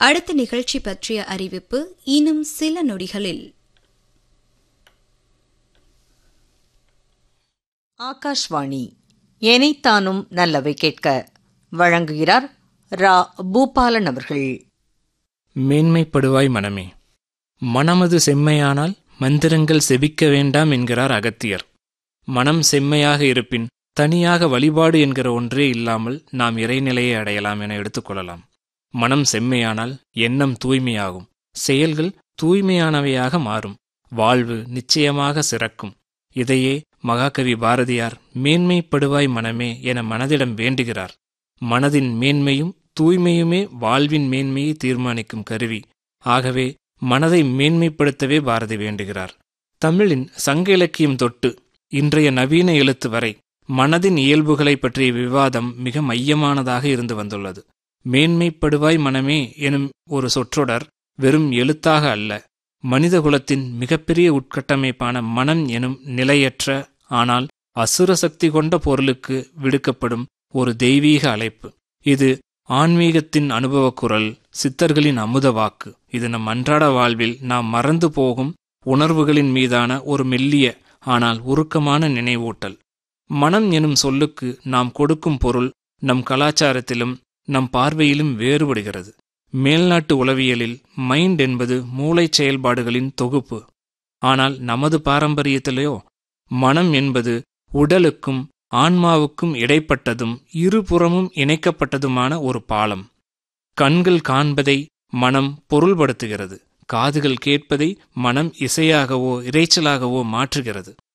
அடுத்த நிகழ்ச்சி பற்றிய அறிவிப்பு இன்னும் சில நொடிகளில் ஆகாஷ்வாணி எனைத்தானும் நல்லவை கேட்க வழங்குகிறார் ரா பூபாலன் அவர்கள் மேன்மைப்படுவாய் மனமே மனமது செம்மையானால் மந்திரங்கள் செபிக்க வேண்டாம் என்கிறார் அகத்தியர் மனம் செம்மையாக இருப்பின் தனியாக வழிபாடு என்கிற ஒன்றே இல்லாமல் நாம் இறைநிலையை அடையலாம் என எடுத்துக்கொள்ளலாம் மனம் செம்மையானால் எண்ணம் தூய்மையாகும் செயல்கள் தூய்மையானவையாக மாறும் வாழ்வு நிச்சயமாக சிறக்கும் இதையே மகாகவி பாரதியார் மேன்மைப்படுவாய் மனமே என மனதிடம் வேண்டுகிறார் மனதின் மேன்மையும் தூய்மையுமே வாழ்வின் மேன்மையை தீர்மானிக்கும் கருவி ஆகவே மனதை மேன்மைப்படுத்தவே பாரதி வேண்டுகிறார் தமிழின் சங்க இலக்கியம் தொட்டு இன்றைய நவீன எழுத்து வரை மனதின் இயல்புகளை பற்றிய விவாதம் மிக மையமானதாக இருந்து வந்துள்ளது மேன்மைப்படுவாய் மனமே எனும் ஒரு சொற்றொடர் வெறும் எழுத்தாக அல்ல மனிதகுலத்தின் மிகப்பெரிய உட்கட்டமைப்பான மனம் எனும் நிலையற்ற ஆனால் அசுர சக்தி கொண்ட பொருளுக்கு விடுக்கப்படும் ஒரு தெய்வீக அழைப்பு இது ஆன்மீகத்தின் அனுபவக் குரல் சித்தர்களின் அமுத வாக்கு இது நம் அன்றாட வாழ்வில் நாம் மறந்து போகும் உணர்வுகளின் மீதான ஒரு மெல்லிய ஆனால் உருக்கமான நினைவூட்டல் மனம் எனும் சொல்லுக்கு நாம் கொடுக்கும் பொருள் நம் கலாச்சாரத்திலும் நம் பார்வையிலும் வேறுபடுகிறது மேல்நாட்டு உளவியலில் மைண்ட் என்பது மூளைச் செயல்பாடுகளின் தொகுப்பு ஆனால் நமது பாரம்பரியத்திலேயோ மனம் என்பது உடலுக்கும் ஆன்மாவுக்கும் இடைப்பட்டதும் இருபுறமும் இணைக்கப்பட்டதுமான ஒரு பாலம் கண்கள் காண்பதை மனம் பொருள்படுத்துகிறது காதுகள் கேட்பதை மனம் இசையாகவோ இறைச்சலாகவோ மாற்றுகிறது